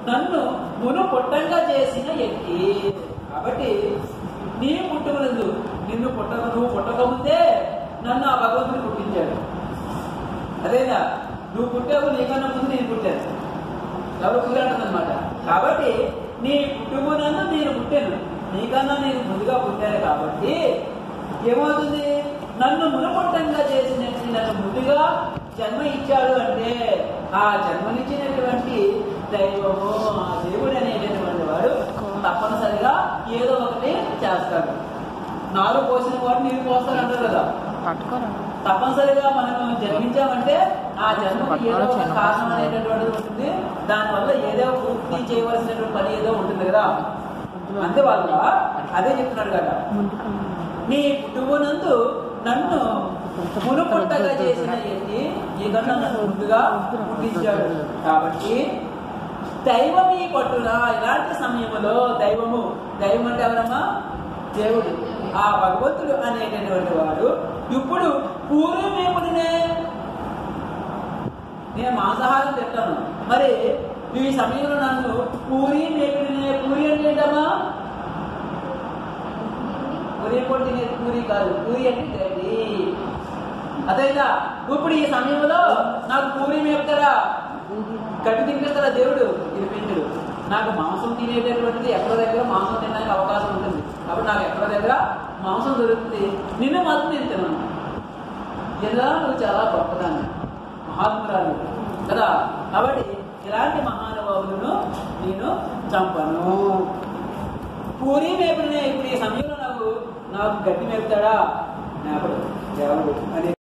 నన్ను మును పుట్టంగా చేసిన ఎట్టి కాబట్టి నీ పుట్టుకలందు నిన్ను పుట్టక నువ్వు పుట్టకముందే నన్ను ఆ భగవంతుడు పుట్టించాడు అదేనా నువ్వు పుట్టావు నీకన్నా ముందు నేను పుట్టాను ఎవరు పుట్టాడనమాట కాబట్టి నీ పుట్టుకునందు నేను పుట్టాను నీకన్నా నేను ముందుగా పుట్టాను కాబట్టి ఏమవుతుంది నన్ను మునపొట్టంగా చేసినట్టు నన్ను ముందుగా జన్మ ఇచ్చాడు అంటే ఆ జన్మనిచ్చినటువంటి దైవము ఆ దేవుడు అనేటటువంటి వాడు తప్పనిసరిగా ఏదో ఒకటి చేస్తాడు నాలుగు పోసిన వాడు నీరు పోస్తాడు అంటారు కదా పట్టుకోరా తప్పనిసరిగా మనం జన్మించామంటే ఆ జన్మకి ఏదో ఒక కారణం అనేటటువంటిది ఉంటుంది దానివల్ల ఏదో పూర్తి చేయవలసినటువంటి పని ఏదో ఉంటుంది కదా అందువల్ల అదే చెప్తున్నాడు కదా ముందుకు నీ పుట్టుకునందు నన్ను మునుపుట్టగా చేసిన ఎత్తి ఈ కన్నా నన్ను ముందుగా పుట్టించాడు కాబట్టి దైవం ఈ పట్టున ఇలాంటి సమయంలో దైవము దైవం అంటే ఎవరమ్మా దేవుడు ఆ భగవంతుడు అనేటటువంటి వాడు ఇప్పుడు పూర్వమేముడినే నేను మాంసాహారం తింటాను మరి ఈ సమయంలో నన్ను పూరి మేకుడినే పూరి అంటే ఏంటమ్మా పూరి కూడా తినేది పూరి కాదు పూరి అంటే గడ్డి అదైనా ఇప్పుడు ఈ సమయంలో నాకు పూరి మేపుతారా గడ్డి తినిపిస్తారా దేవుడు తినిపించడు నాకు మాంసం తినేటటువంటిది ఎక్కడో దగ్గర మాంసం తినడానికి అవకాశం ఉంటుంది కాబట్టి నాకు ఎక్కడో దగ్గర మాంసం దొరుకుతుంది నిన్ను మాత్రం నేను తినను ఇలా నువ్వు చాలా గొప్పదాన్ని మహాత్మురాలు కదా కాబట్టి ఇలాంటి మహానుభావులను నేను చంపను పూరి మేపునే ఇప్పుడు ఈ సమయంలో నాకు నాకు గట్టి మేపుతాడా మేపడు ఎవరు అని